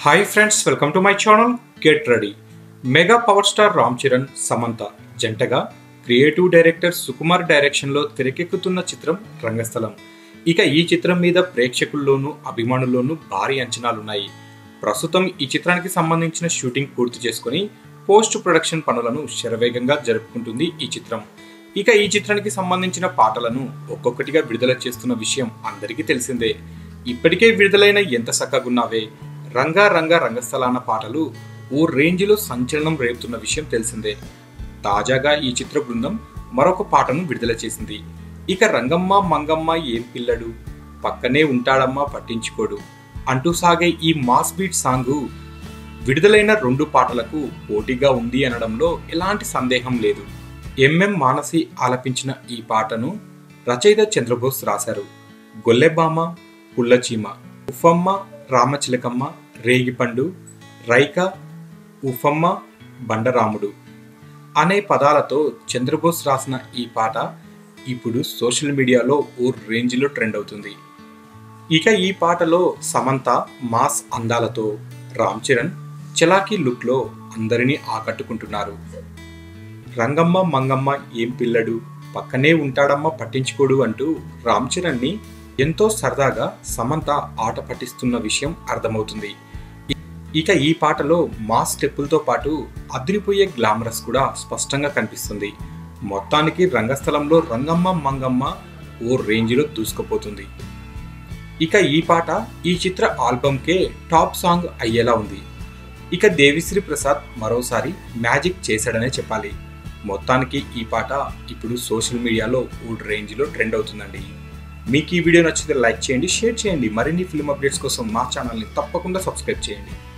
hi friends welcome to my channel get ready mega power star Ram Charan Samantha జంటగా creative director Sukumar డైరెక్షన్లో తెరకెక్కుతున్న చిత్రం రంగస్థలం ఇక ఈ చిత్రం మీద ప్రేక్షకుల్లోనూ అభిమానుల్లోనూ భారీ అంచనాలున్నాయి ప్రస్తుతం ఈ చిత్రానికి సంబంధించిన షూటింగ్ పూర్తి చేసుకుని పోస్ట్ ప్రొడక్షన్ పనులను శరవేగంగా జరుపుకుంటుంది ఈ చిత్రం ఇక ఈ చిత్రానికి సంబంధించిన పాటలను ఒక్కొక్కటిగా విడుదల చేస్తున్న విషయం అందరికీ తెలిసిందే ఇప్పటికే విడుదలైన ఎంత సక్కగున్నావే రంగా రంగా రంగస్థలాన పాటలు ఓ రేంజ్లో సంచలనం రేపుతున్న విషయం తెలిసిందే తాజాగా ఈ చిత్ర బృందం మరొక పాటను విడుదల చేసింది ఇక రంగమ్మ మంగమ్మ ఏం పిల్లడు పక్కనే ఉంటాడమ్మా పట్టించుకోడు అంటూ సాగే ఈ మాస్ బీట్ సాంగు విడుదలైన రెండు పాటలకు పోటీగా ఉంది అనడంలో ఎలాంటి సందేహం లేదు ఎంఎం మానసి ఆలపించిన ఈ పాటను రచయిత చంద్రబోస్ రాశారు గొల్లెబామ పుల్లచీమ ఉఫమ్మ రామచిలకమ్మ రేగిపండు రైక ఉఫమ్మ బండరాముడు అనే పదాలతో చంద్రబోస్ రాసిన ఈ పాట ఇప్పుడు సోషల్ మీడియాలో ఓ రేంజ్లో ట్రెండ్ అవుతుంది ఇక ఈ పాటలో సమంత మాస్ అందాలతో రామ్ చరణ్ చలాకీ లుక్లో అందరినీ ఆకట్టుకుంటున్నారు రంగమ్మ మంగమ్మ ఏం పిల్లడు పక్కనే ఉంటాడమ్మ పట్టించుకోడు అంటూ రామ్ చరణ్ని ఎంతో సరదాగా సమంత ఆట పట్టిస్తున్న విషయం అర్థమవుతుంది ఇక ఈ పాటలో మాస్ స్టెప్పులతో పాటు అదిరిపోయే గ్లామరస్ కూడా స్పష్టంగా కనిపిస్తుంది మొత్తానికి రంగస్థలంలో రంగమ్మ మంగమ్మ ఓ రేంజ్లో దూసుకుపోతుంది ఇక ఈ పాట ఈ చిత్ర ఆల్బమ్కే టాప్ సాంగ్ అయ్యేలా ఉంది ఇక దేవిశ్రీ ప్రసాద్ మరోసారి మ్యాజిక్ చేశాడనే చెప్పాలి మొత్తానికి ఈ పాట ఇప్పుడు సోషల్ మీడియాలో ఓ రేంజ్లో ట్రెండ్ అవుతుందండి మీకు ఈ వీడియో నచ్చితే లైక్ చేయండి షేర్ చేయండి మరిన్ని ఫిల్మ్ అప్డేట్స్ కోసం మా ఛానల్ని తప్పకుండా సబ్స్క్రైబ్ చేయండి